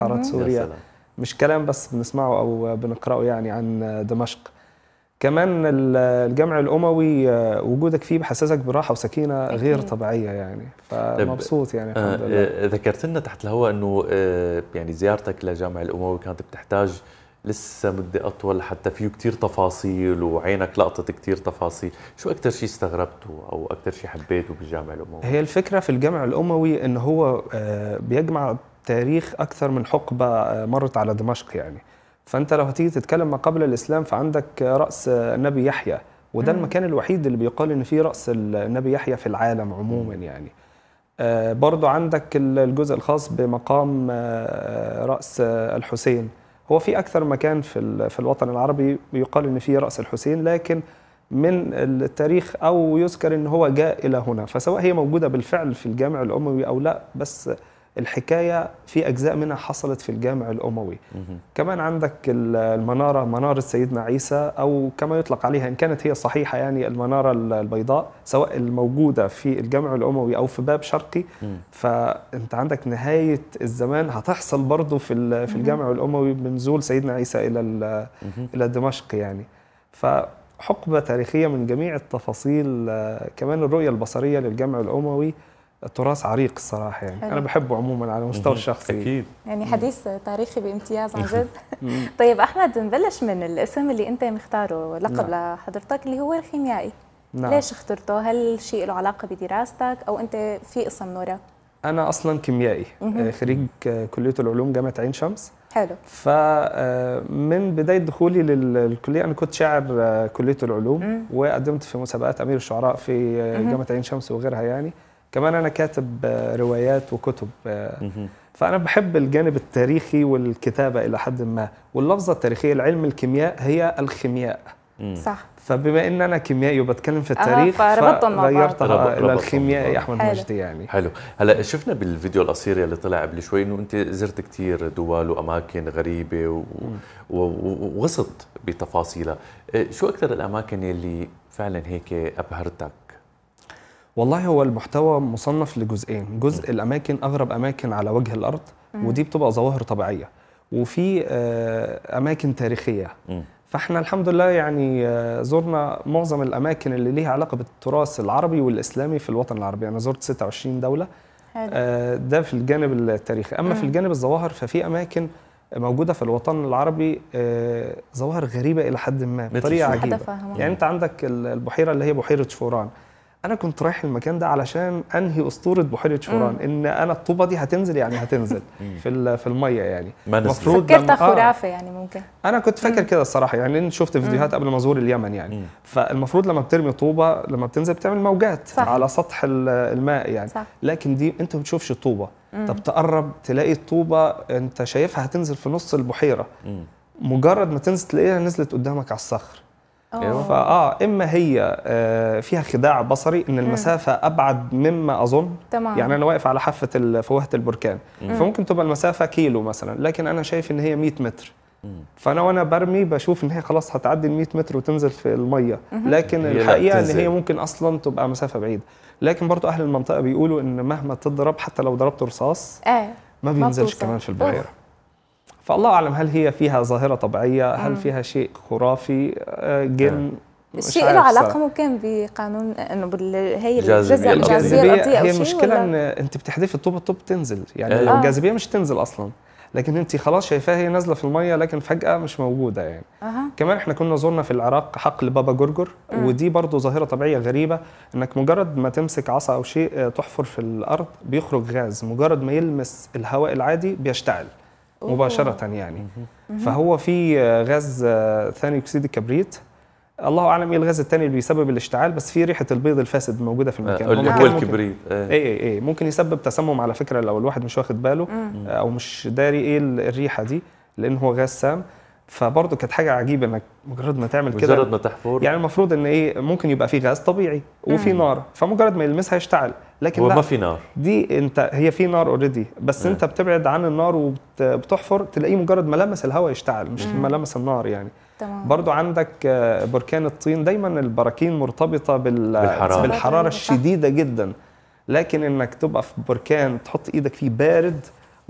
حارات سوريا مش كلام بس بنسمعه او بنقراه يعني عن دمشق كمان الجمع الاموي وجودك فيه بحسسك براحه وسكينه غير طبيعيه يعني فمبسوط يعني الحمد لله ذكرت لنا تحت الهواء انه آه، يعني زيارتك لجامع الاموي كانت بتحتاج لسه مدة أطول حتى فيه كتير تفاصيل وعينك لقطت كتير تفاصيل شو أكثر شيء استغربته أو أكثر شيء حبيته بالجامع الأموي؟ هي الفكرة في الجامع الأموي إن هو آه، بيجمع تاريخ أكثر من حقبة آه، مرت على دمشق يعني فأنت لو هتيجي تتكلم ما قبل الإسلام فعندك رأس النبي يحيى وده المكان الوحيد اللي بيقال إن فيه رأس النبي يحيى في العالم عموما يعني آه، برضو عندك الجزء الخاص بمقام رأس الحسين هو في اكثر مكان في في الوطن العربي يقال ان فيه راس الحسين لكن من التاريخ او يذكر ان هو جاء الى هنا فسواء هي موجوده بالفعل في الجامع الاموي او لا بس الحكايه في اجزاء منها حصلت في الجامع الاموي كمان عندك المناره مناره سيدنا عيسى او كما يطلق عليها ان كانت هي صحيحه يعني المناره البيضاء سواء الموجوده في الجامع الاموي او في باب شرقي فانت عندك نهايه الزمان هتحصل برضه في في الجامع الاموي بنزول سيدنا عيسى الى الى دمشق يعني فحقبه تاريخيه من جميع التفاصيل كمان الرؤيه البصريه للجامع الاموي تراث عريق الصراحه يعني حلو. انا بحبه عموما على المستوى الشخصي اكيد يعني حديث تاريخي بامتياز عن جد طيب احمد نبلش من الاسم اللي انت مختاره لقب نعم. لحضرتك اللي هو الخيميائي نعم. ليش اخترته هل شيء له علاقه بدراستك او انت في قصه من وراه انا اصلا كيميائي آه، خريج كليه العلوم جامعه عين شمس حلو فمن آه، بدايه دخولي للكليه انا كنت شاعر آه، كليه العلوم مم. وقدمت في مسابقات امير الشعراء في جامعه عين شمس وغيرها يعني كمان انا كاتب آه، روايات وكتب آه، فانا بحب الجانب التاريخي والكتابه الى حد ما واللفظه التاريخيه لعلم الكيمياء هي الخيمياء صح فبما ان انا كيميائي وبتكلم في التاريخ آه فغيرتها الى الخيميائي احمد حلو. مجدي يعني حلو هلا شفنا بالفيديو القصير اللي طلع قبل شوي انه انت زرت كثير دول واماكن غريبه و... ووصلت بتفاصيلها شو اكثر الاماكن اللي فعلا هيك ابهرتك والله هو المحتوى مصنف لجزئين جزء م. الاماكن اغرب اماكن على وجه الارض م. ودي بتبقى ظواهر طبيعيه وفي آه، اماكن تاريخيه م. فاحنا الحمد لله يعني آه، زرنا معظم الاماكن اللي ليها علاقه بالتراث العربي والاسلامي في الوطن العربي انا زرت 26 دوله حلو. آه، ده في الجانب التاريخي اما م. في الجانب الظواهر ففي اماكن موجوده في الوطن العربي ظواهر غريبه الى حد ما بطريقه عجيبه يعني انت عندك البحيره اللي هي بحيره شفوران انا كنت رايح المكان ده علشان انهي اسطوره بحيره شوران ان انا الطوبه دي هتنزل يعني هتنزل في في الميه يعني المفروض فكرتها آه. خرافه يعني ممكن انا كنت فاكر كده الصراحه يعني لان شفت فيديوهات قبل ما ازور اليمن يعني مم. فالمفروض لما بترمي طوبه لما بتنزل بتعمل موجات صح. على سطح الماء يعني صح. لكن دي انت ما بتشوفش الطوبه طب تقرب تلاقي الطوبه انت شايفها هتنزل في نص البحيره مم. مجرد ما تنزل تلاقيها نزلت قدامك على الصخر أوه. فاه اما هي آه، فيها خداع بصري ان المسافه ابعد مما اظن تمام. يعني انا واقف على حافه فوهه البركان مم. فممكن تبقى المسافه كيلو مثلا لكن انا شايف ان هي 100 متر فانا وانا برمي بشوف ان هي خلاص هتعدي ال 100 متر وتنزل في الميه لكن الحقيقه ان هي ممكن اصلا تبقى مسافه بعيده لكن برضو اهل المنطقه بيقولوا ان مهما تضرب حتى لو ضربت رصاص آه. ما بينزلش كمان في البحيره فالله اعلم هل هي فيها ظاهره طبيعيه هل فيها شيء خرافي آه، جن الشيء له علاقه ممكن بقانون انه هي الجاذبيه الجاذبيه هي المشكله ان انت بتحذفي الطوبه الطوب تنزل يعني آه. الجاذبيه مش تنزل اصلا لكن انت خلاص شايفاها هي نازله في الميه لكن فجاه مش موجوده يعني أه. كمان احنا كنا زرنا في العراق حقل بابا جرجر م. ودي برضو ظاهره طبيعيه غريبه انك مجرد ما تمسك عصا او شيء آه، تحفر في الارض بيخرج غاز مجرد ما يلمس الهواء العادي بيشتعل مباشره يعني فهو في غاز ثاني اكسيد الكبريت الله اعلم ايه الغاز الثاني اللي بيسبب الاشتعال بس في ريحه البيض الفاسد موجوده في المكان اللي هو الكبريت اي اي اي ممكن يسبب تسمم على فكره لو الواحد مش واخد باله او مش داري ايه الريحه دي لان هو غاز سام فبرضه كانت حاجه عجيبه انك مجرد ما تعمل كده مجرد ما تحفر يعني المفروض ان ايه ممكن يبقى في غاز طبيعي وفي نار فمجرد ما يلمسها يشتعل لكن هو ما في نار دي انت هي في نار اوريدي بس مم. انت بتبعد عن النار وبتحفر تلاقيه مجرد ما لمس الهواء يشتعل مش ما لمس النار يعني تمام. برضو عندك آه، بركان الطين دايما البراكين مرتبطه بال... بالحراره, بالحرارة الشديده جدا لكن انك تبقى في بركان تحط ايدك فيه بارد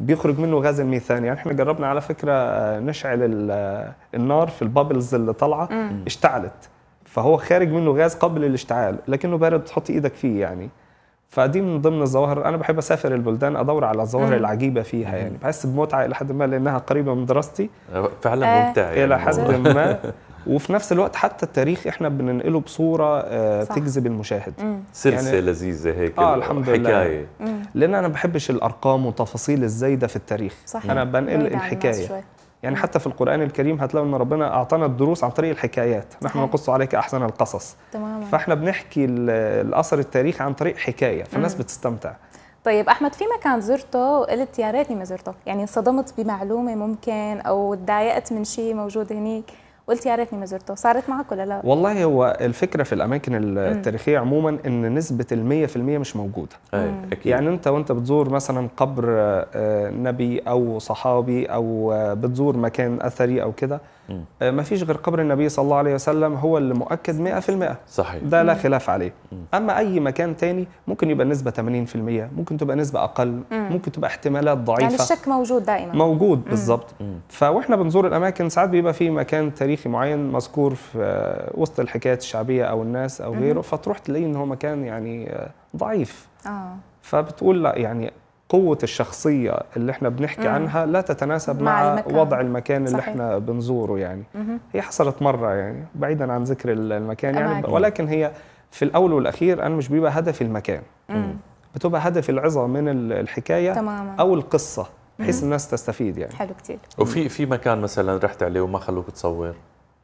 بيخرج منه غاز الميثان يعني احنا جربنا على فكره آه، نشعل ال- النار في البابلز اللي طالعه اشتعلت فهو خارج منه غاز قبل الاشتعال لكنه بارد تحط ايدك فيه يعني فدي من ضمن الظواهر انا بحب اسافر البلدان ادور على الظواهر العجيبه فيها يعني بحس بمتعه الى حد ما لانها قريبه من دراستي فعلا آه. ممتع الى يعني حد ما وفي نفس الوقت حتى التاريخ احنا بننقله بصوره آه، صح. تجذب المشاهد سلسله يعني- لذيذه هيك آه، الحمد لله. حكايه لان انا ما بحبش الارقام والتفاصيل الزايده في التاريخ صحيح انا بنقل بعيد عن الناس الحكايه شوي. يعني حتى في القران الكريم هتلاقوا ان ربنا اعطانا الدروس عن طريق الحكايات نحن صحيح. نقص عليك احسن القصص تماما فاحنا بنحكي ال- الاثر التاريخي عن طريق حكايه فالناس بتستمتع طيب احمد في مكان زرته وقلت يا ريتني ما زرته يعني انصدمت بمعلومه ممكن او تضايقت من شيء موجود هنيك قلت يا ريتني ما زرته صارت معك ولا لا والله هو الفكره في الاماكن التاريخيه عموما ان نسبه ال 100% مش موجوده ايه اكيد يعني انت وانت بتزور مثلا قبر آه، نبي او صحابي او آه، بتزور مكان اثري او كده مم. ما فيش غير قبر النبي صلى الله عليه وسلم هو اللي مؤكد 100% صحيح ده لا خلاف عليه اما اي مكان تاني ممكن يبقى النسبه 80% ممكن تبقى نسبه اقل ممكن تبقى احتمالات يعني ضعيفه الشك موجود دائما موجود بالظبط مم. فواحنا بنزور الاماكن ساعات بيبقى في مكان تاريخي معين مذكور في آه، وسط الحكايات الشعبيه او الناس او غيره فتروح تلاقي ان هو مكان يعني آه، ضعيف اه فبتقول لا يعني قوة الشخصية اللي احنا بنحكي مم. عنها لا تتناسب مع مع, المكان. وضع المكان اللي صحيح. احنا بنزوره يعني مهم. هي حصلت مرة يعني بعيدا عن ذكر ال- المكان يعني أماكن. ولكن هي في الأول والأخير أنا مش بيبقى هدفي المكان مم. بتبقى هدفي العظة من ال- الحكاية تماما أو القصة بحيث الناس تستفيد يعني حلو كتير وفي في مكان مثلا رحت عليه وما خلوك تصور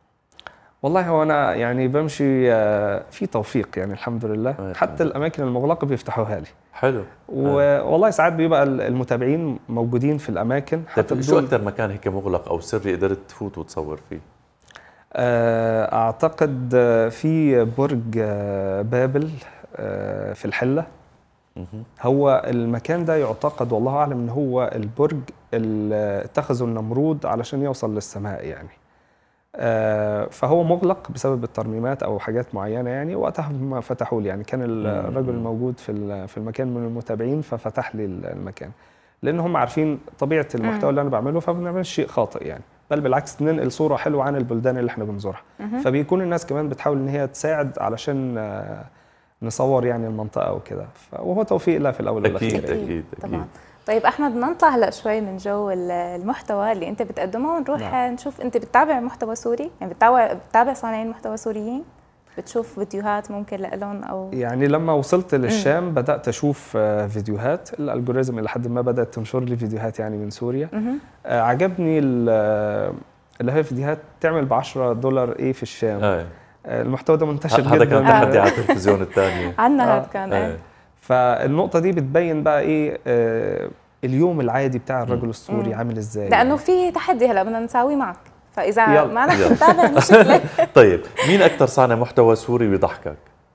والله هو أنا يعني بمشي آه، في توفيق يعني الحمد لله آه، حتى الأماكن المغلقة بيفتحوها لي حلو والله ساعات بيبقى المتابعين موجودين في الأماكن حتى طيب شو بدون اكثر مكان هيك مغلق او سري قدرت تفوت وتصور فيه آه، اعتقد آه، في برج آه، بابل آه، في الحله مهم. هو المكان ده يعتقد والله اعلم ان هو البرج اللي اتخذه النمرود علشان يوصل للسماء يعني آه، فهو مغلق بسبب الترميمات او حاجات معينه يعني وقتها هم فتحوا لي يعني كان ال- الرجل الموجود في ال- في المكان من المتابعين ففتح لي ال- المكان لان هم عارفين طبيعه المحتوى اللي انا بعمله فما بنعملش شيء خاطئ يعني بل بالعكس ننقل صوره حلوه عن البلدان اللي احنا بنزورها فبيكون الناس كمان بتحاول ان هي تساعد علشان آه، نصور يعني المنطقه وكده ف- وهو توفيق الله في الاول أكيد. والاخير يعني. أكيد، طبعا أكيد. طيب احمد بدنا نطلع هلا شوي من جو ال- المحتوى اللي انت بتقدمه ونروح نعم. نشوف انت بتتابع محتوى سوري يعني بتتابع بتتابع صانعين محتوى سوريين بتشوف فيديوهات ممكن لهم او يعني لما وصلت للشام بدات اشوف آه، فيديوهات الالجوريزم الى حد ما بدات تنشر لي فيديوهات يعني من سوريا مهم. آه، عجبني ال- آه، اللي هي فيديوهات تعمل ب 10 دولار ايه في الشام ايه آه، المحتوى ده منتشر هذا كان جدا تحدي على التلفزيون الثاني عنا آه. هاد كان ايه ايه فالنقطه دي بتبين بقى ايه آه، اليوم العادي بتاع الرجل السوري مم. عامل ازاي لانه في تحدي هلا بدنا نساويه معك فاذا يلا. ما انك يلا. متابع مشكله طيب مين اكثر صانع محتوى سوري بيضحكك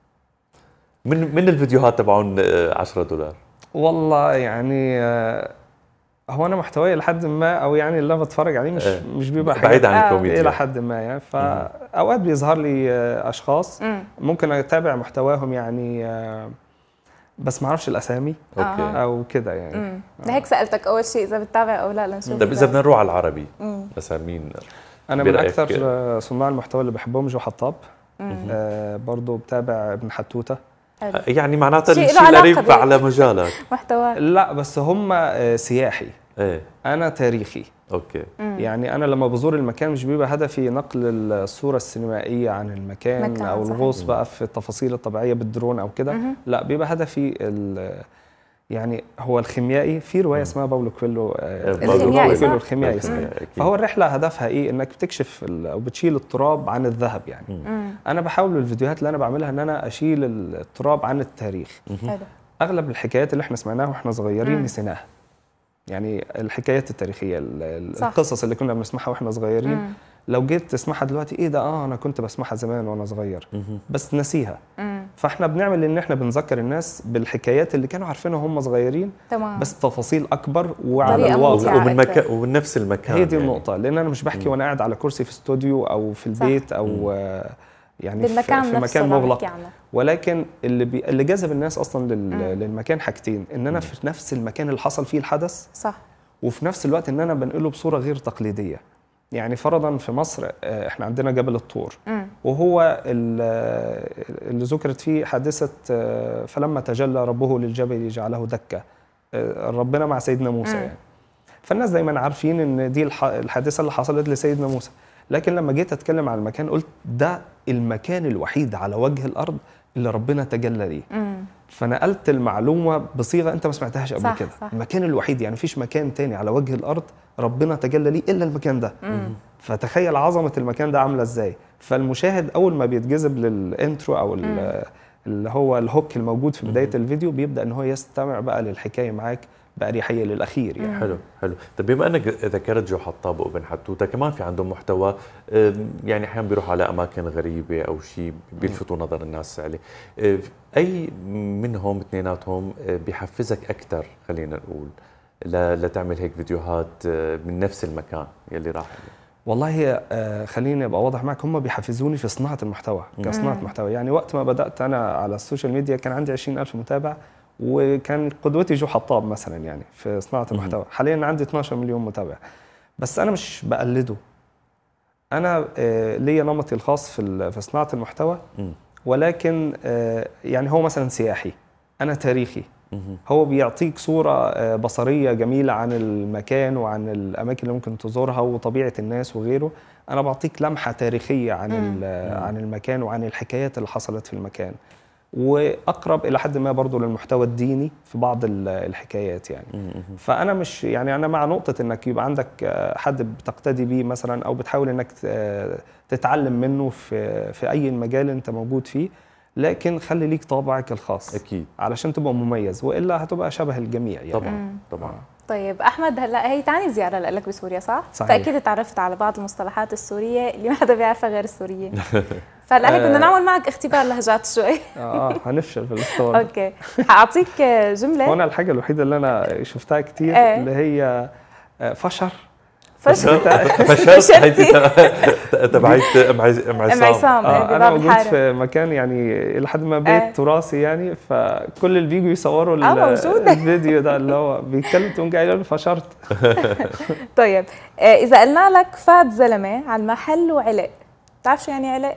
من من الفيديوهات تبعون آه، 10 دولار والله يعني آه، هو انا محتواي لحد ما او يعني اللي انا بتفرج عليه مش إيه. مش بيبقى بعيد حاجات عن آه. الكوميديا الى حد ما يعني فاوقات بيظهر لي آه، اشخاص مم. ممكن اتابع محتواهم يعني آه، بس ما اعرفش الاسامي اوكي آه. او كده يعني مم. لهيك سالتك اول شيء اذا بتتابع او لا لنشوف طيب اذا بدنا نروح على العربي مم. مثلا مين انا من برأيك؟ اكثر آه، صناع المحتوى اللي بحبهم جو حطاب آه برضه بتابع ابن حتوته حلو. يعني معناتها شيء له الشيء علاقة القريب ب- على مجالك محتوى لا بس هم آه سياحي ايه انا تاريخي اوكي يعني انا لما بزور المكان مش بيبقى هدفي نقل الصوره السينمائيه عن المكان مكان، او صحيح. الغوص بقى في التفاصيل الطبيعيه بالدرون او كده لا بيبقى هدفي ال- يعني هو الخيميائي في روايه اسمها باولو كويلو آه، إيه، الخيميائي، باولو صح؟ كويلو الخيميائي الخيميائي، اسمها أكيد. فهو الرحله هدفها ايه انك بتكشف ال- او بتشيل التراب عن الذهب يعني مم. انا بحاول الفيديوهات اللي انا بعملها ان انا اشيل التراب عن التاريخ حلو اغلب الحكايات اللي احنا سمعناها واحنا صغيرين مم. نسيناها يعني الحكايات التاريخيه ال- ال- صح. القصص اللي كنا بنسمعها واحنا صغيرين مم. لو جيت تسمعها دلوقتي ايه ده اه انا كنت بسمعها زمان وانا صغير مهم. بس نسيها مم. فاحنا بنعمل ان احنا بنذكر الناس بالحكايات اللي كانوا عارفينها وهم صغيرين تمام بس تفاصيل اكبر وعلى طريقة الواقع ممتعة. ومن أكثر. مكان ومن نفس المكان هي دي يعني. النقطة لأن أنا مش بحكي وأنا قاعد على كرسي في استوديو أو في صح. البيت أو آه، يعني في, بالمكان في نفسه مكان اللي عم مغلق نحكي عنه ولكن اللي بي... اللي جذب الناس أصلا لل... مم. للمكان حاجتين إن أنا في نفس المكان اللي حصل فيه الحدث صح وفي نفس الوقت ان انا بنقله بصوره غير تقليديه يعني فرضا في مصر آه، احنا عندنا جبل الطور مم. وهو ال- اللي ذكرت فيه حادثه آه، فلما تجلى ربه للجبل جعله دكه آه، ربنا مع سيدنا موسى مم. يعني فالناس دايما عارفين ان دي الح- الحادثه اللي حصلت لسيدنا موسى لكن لما جيت اتكلم عن المكان قلت ده المكان الوحيد على وجه الارض اللي ربنا تجلى ليه مم. فنقلت المعلومه بصيغه انت ما سمعتهاش قبل صح، كده صح. المكان الوحيد يعني مفيش مكان تاني على وجه الارض ربنا تجلى ليه الا المكان ده مم. فتخيل عظمه المكان ده عامله ازاي فالمشاهد اول ما بيتجذب للانترو او ال- مم. اللي هو الهوك الموجود في بدايه الفيديو بيبدا ان هو يستمع بقى للحكايه معاك باريحيه للاخير يعني حلو حلو طيب بما انك ذكرت جو حطاب وابن حتوته كمان في عندهم محتوى أم، يعني احيانا بيروح على اماكن غريبه او شيء بيلفتوا نظر الناس عليه أه، اي منهم اثنيناتهم أه، بيحفزك اكثر خلينا نقول ل- لتعمل هيك فيديوهات أه، من نفس المكان يلي راح له والله هي آه، خليني ابقى واضح معك هم بيحفزوني في صناعه المحتوى كصناعه مم. محتوى يعني وقت ما بدات انا على السوشيال ميديا كان عندي 20000 متابع وكان قدوتي جو حطاب مثلا يعني في صناعه مم. المحتوى حاليا عندي 12 مليون متابع بس انا مش بقلده انا آه، ليا نمطي الخاص في ال- في صناعه المحتوى مم. ولكن آه، يعني هو مثلا سياحي انا تاريخي مهم. هو بيعطيك صورة آه، بصرية جميلة عن المكان وعن الأماكن اللي ممكن تزورها وطبيعة الناس وغيره أنا بعطيك لمحة تاريخية عن مم. ال- عن المكان وعن الحكايات اللي حصلت في المكان وأقرب إلى حد ما برضو للمحتوى الديني في بعض ال- الحكايات يعني مهم. فأنا مش يعني أنا مع نقطة إنك يبقى عندك آه، حد بتقتدي بيه مثلا أو بتحاول إنك آه، تتعلم منه في في أي مجال أنت موجود فيه لكن خلي ليك طابعك الخاص اكيد علشان تبقى مميز والا هتبقى شبه الجميع يعني طبعا مم. طبعا طيب احمد هلا هي تاني زياره لك بسوريا صح؟ صحيح. فاكيد تعرفت على بعض المصطلحات السوريه اللي ما حدا بيعرفها غير السوريين فهلا هيك بدنا نعمل معك اختبار لهجات شوي اه هنفشل في الاختبار ده. اوكي حاعطيك جمله وانا الحاجه الوحيده اللي انا شفتها كتير إيه. اللي هي آه، فشر فشل فشلت هيدي تبعت ام عز- ام ام عصام عصام إيه، آه انا بباب موجود الحاره في مكان يعني لحد ما إيه. بيت تراثي يعني فكل اللي بيجوا يصوروا ال- آه، موجود. الفيديو ده اللي هو بيتكلم تقوم جاي له فشرت طيب آه، اذا قلنا لك فات زلمه على المحل وعلق بتعرف شو يعني علق؟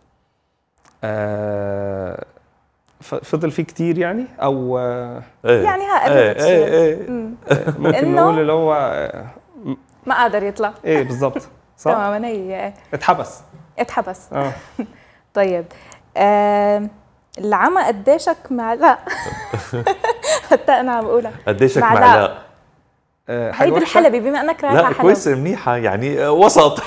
آه ف- فضل فيه كتير يعني او آه إيه. يعني ها ايه قربت ايه شوي. ايه مم. ممكن إنه- نقول اللي هو آه، ما قادر يطلع ايه بالظبط صح تماما هي إيه. اتحبس اتحبس اه طيب آه العمى قديشك مع لا حتى انا عم بقولها قديشك معلقة. معلقه آه، حاجه هي وحشه بالحلبي بما انك رايح لا على حلب كويسه منيحه يعني آه، وسط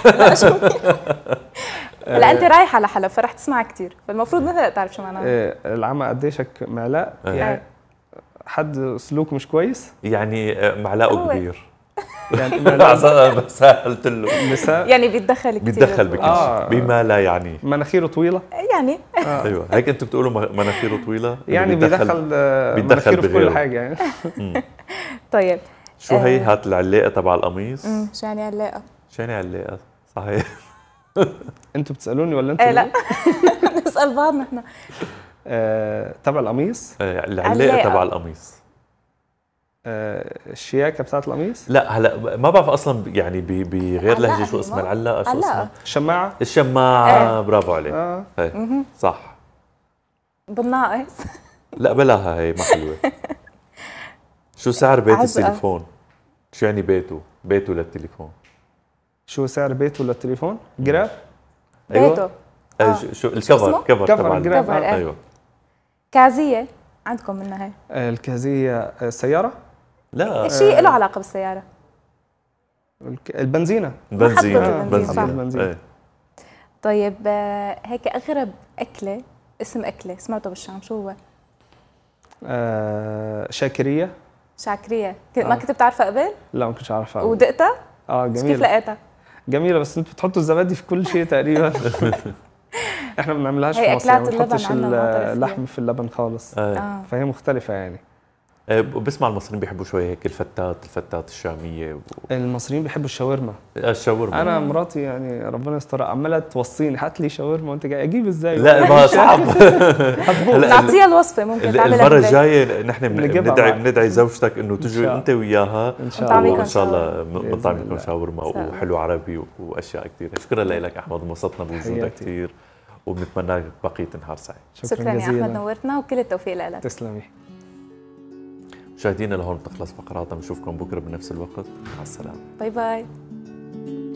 لا انت رايح على حلب فرح تسمع كثير فالمفروض مثلا تعرف شو معناها آه، العمى قديشك معلق آه. يعني حد سلوك مش كويس يعني آه، معلقه هو. كبير يعني معلق سهلت له نساء يعني بيتدخل كثير بيتدخل بكل آه. شيء بما لا يعني مناخيره طويله يعني ايوه هيك انتم بتقولوا م- مناخيره طويله يعني بيدخل آه، بيتدخل مناخيره في كل بغيره. حاجه يعني طيب شو هي آه. هات العلاقه تبع القميص أمم، شو يعني علاقه؟ شو يعني علاقه صحيح انتوا بتسالوني ولا انتوا ايه لا اللي- نسال بعض نحن آه، تبع القميص آه، العلاقه علاقة. تبع القميص آه، الشياكه بتاعت القميص لا هلا ما بعرف اصلا يعني ب- بغير علاقة لهجه شو هي اسمها ما- العلاقه شو علاقة. اسمها الشماعه الشماعه برافو عليك اه هي. صح بالناقص لا بلاها هي ما حلوه شو سعر بيت عزقة. التليفون شو يعني بيته بيته للتليفون شو سعر بيته للتليفون جراب أيوة. بيته آه. آه. شو- شو اسمه؟ الكفر كفر كفر تبع الجراب. كفر، إيه. ايوه كازيه عندكم منها هي آه، الكازيه آه، السياره لا شيء له علاقه بالسياره الك- البنزينه بنزين محطة البنزين، صح. بنزين ايه طيب آه، هيك اغرب اكله اسم اكله سمعته بالشام شو هو؟ آه، شاكريه شاكريه كنت- ما آه. كنت بتعرفها قبل لا ما كنتش عارفها ودقتها؟ اه بس كيف جميله لقيتها؟ جميله بس انتوا بتحطوا الزبادي في كل شيء تقريبا احنا ما بنعملهاش هي في مصر يعني أكلات ما اللبن بنحطش عنا معترف فيها. اللحم في اللبن خالص ايه اه فهي مختلفه يعني آه، بسمع المصريين بيحبوا شوي هيك الفتات الفتات الشاميه و... المصريين بيحبوا الشاورما آه، الشاورما انا مراتي يعني ربنا يستر عماله توصيني هات لي شاورما وانت جاي اجيب ازاي لا ما صعب هتبوظ. نعطيها الوصفه ممكن ال- تعملها المره بالبيت. الجايه نحن بن- نجيبها بندعي معك. بندعي زوجتك انه إن تجوا شاء انت وياها ان شاء نطعميكم الله وان شاء الله بإذن بنطعم لكم الله. شاورما إن شاء الله. وحلو عربي و- واشياء كثير شكرا لك احمد انبسطنا بوجودك حياتي. كثير وبنتمنى لك بقيه نهار سعيد شكرا يا احمد نورتنا وكل التوفيق لك تسلمي مشاهدينا لهون بتخلص فقراتنا بنشوفكم بكره بنفس الوقت مع السلامه باي باي